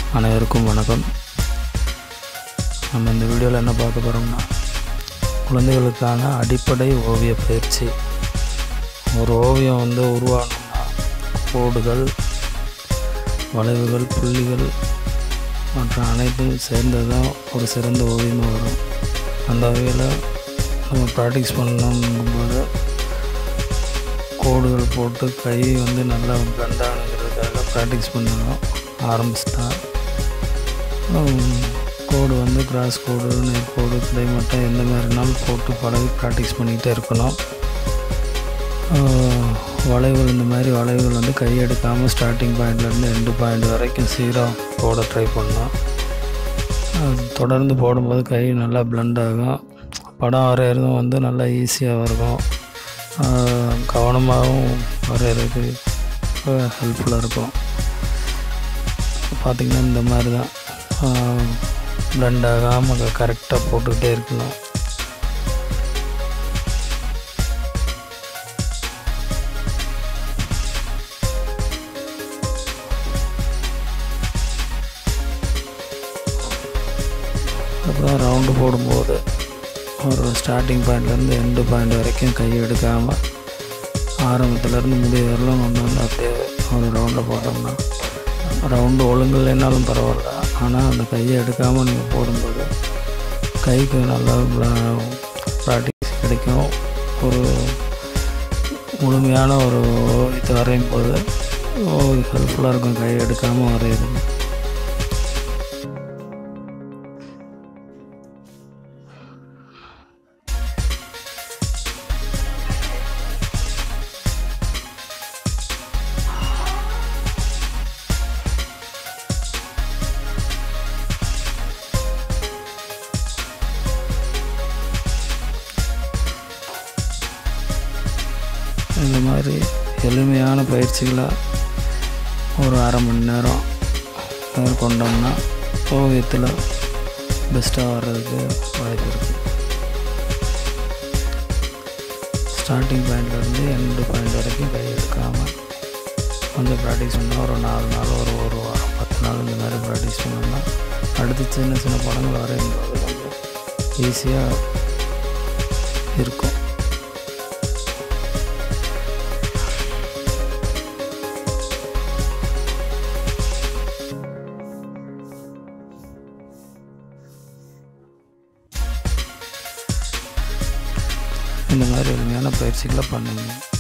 அனைவருக்கும் வணக்கம் நம்ம இந்த வீடியோவில் என்ன பார்க்க போகிறோம்னா குழந்தைகளுக்கான அடிப்படை ஓவிய பயிற்சி ஒரு ஓவியம் வந்து உருவாகணும்னா கோடுகள் வளைவுகள் புள்ளிகள் மற்ற அனைத்தும் சேர்ந்து தான் ஒரு சிறந்த ஓவியமாக வரும் அந்த வகையில் நம்ம ப்ராக்டிஸ் பண்ணணுங்கும்போது கோடுகள் போட்டு கை வந்து நல்லா பிளண்ட் ஆகணுங்கிறதுக்காக ப்ராக்டிஸ் பண்ணணும் ஆரம்பிச்சிட்டேன் கோடு வந்து கிராஸ் கோடு நேர்கோடு கிடைமட்டம் எந்த மாதிரினாலும் போட்டு பழகி ப்ராக்டிஸ் பண்ணிக்கிட்டே இருக்கணும் ஆஹ் வளைவுகள் இந்த மாதிரி வளைவுகள் வந்து கை எடுக்காமல் ஸ்டார்டிங் பாயிண்ட்லேருந்து எண்டு பாயிண்ட் வரைக்கும் சீராக போட ட்ரை பண்ணோம் அது தொடர்ந்து போடும்போது கை நல்லா பிளண்ட் ஆகும் படம் வரைகிறதும் வந்து நல்லா ஈஸியாக இருக்கும் ஆஹ் கவனமாகவும் வரைகிறதுக்கு ஹெல்ப்ஃபுல்லாக இருக்கும் பார்த்திங்கன்னா இந்த மாதிரி தான் பிளண்ட் ஆகாமல் கரெக்டாக போட்டுக்கிட்டே இருக்கணும் அப்புறம் ரவுண்டு போடும்போது ஒரு ஸ்டார்டிங் பாயிண்ட்லேருந்து எண்டு பாயிண்ட் வரைக்கும் கை எடுக்காமல் ஆரம்பத்துலேருந்து முடிவு வரலாம் கொண்டு வந்து அப்படியே ஒரு ரவுண்டை போட்டோம்னா ரவுண்டு ஒழுங்கு இல்லைனாலும் பரவாயில்ல ஆனால் அந்த கையை எடுக்காமல் நீங்கள் போடும்போது கைக்கு நல்லா ப்ராக்டிஸ் கிடைக்கும் ஒரு முழுமையான ஒரு இது வரையும் போது ஹெல்ப்ஃபுல்லாக இருக்கும் கை எடுக்காமல் வரையுது இந்த மாதிரி எளிமையான பயிற்சிகளாக ஒரு அரை மணி நேரம் மேற்கொண்டோம்னா ஓவியத்தில் பெஸ்ட்டாக வர்றதுக்கு வாய்ப்பு இருக்குது ஸ்டார்டிங் பாயிண்ட்லேருந்து எண்டு பாயிண்ட் வரைக்கும் கை எடுக்காமல் கொஞ்சம் ப்ராக்டிஸ் பண்ணால் ஒரு நாலு நாள் ஒரு ஒரு வாரம் பத்து நாள் இந்த மாதிரி ப்ராக்டிஸ் பண்ணோம்னா அடுத்து சின்ன சின்ன படங்கள் வரையும் போது கொஞ்சம் ஈஸியாக இருக்கும் இந்த மாதிரி எளிமையான பயிற்சிகளை பண்ணுங்க